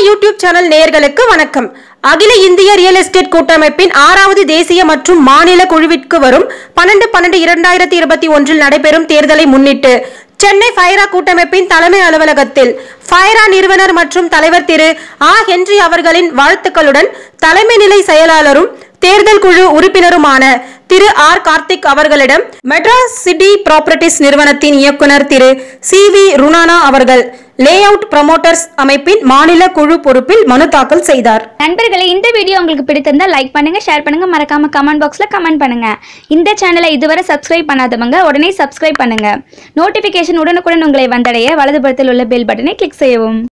YouTube channel நேயர்களுக்கு வணக்கம் அகில இந்திய ரியல் எஸ்டேட் கூட்டமைப்பின் ஆறாவது தேசிய மற்றும் மாநில குழுவிற்கு வரும் பன்னெண்டு பன்னெண்டு இரண்டாயிரத்தி இருபத்தி ஒன்றில் நடைபெறும் தேர்தலை முன்னிட்டு சென்னை ஃபைரா கூட்டமைப்பின் தலைமை அலுவலகத்தில் ஃபைரா நிறுவனர் மற்றும் தலைவர் திரு ஆ ஹென்றி அவர்களின் வாழ்த்துக்களுடன் தலைமை நிலை செயலாளரும் தேர்தல் குழு உறுப்பினருமான திரு ஆர் கார்த்திக் அவர்களிடம் மெட்ராஸ் சிட்டி ப்ராப்பர்ட்டிஸ் நிறுவனத்தின் இயக்குனர் திரு சி வி ருணானா அவர்கள் லே அவுட் ப்ரமோட்டர்ஸ் அமைப்பின் மாநில குழு பொறுப்பில் மனு தாக்கல் செய்தார் நண்பர்களே இந்த வீடியோ உங்களுக்கு பிடித்திருந்தா லைக் பண்ணுங்க ஷேர் பண்ணுங்க மறக்காம கமெண்ட் பாக்ஸ்ல கமெண்ட் பண்ணுங்க இந்த சேனலை இதுவரை சப்ஸ்கிரைப் பண்ணாதவங்க உடனே சப்ஸ்கிரைப் பண்ணுங்க நோட்டிபிகேஷன் உடனுக்குடன் உங்களை வந்தடைய வலதுபுறத்தில் உள்ள பெல் பட்டனை கிளிக் செய்யவும்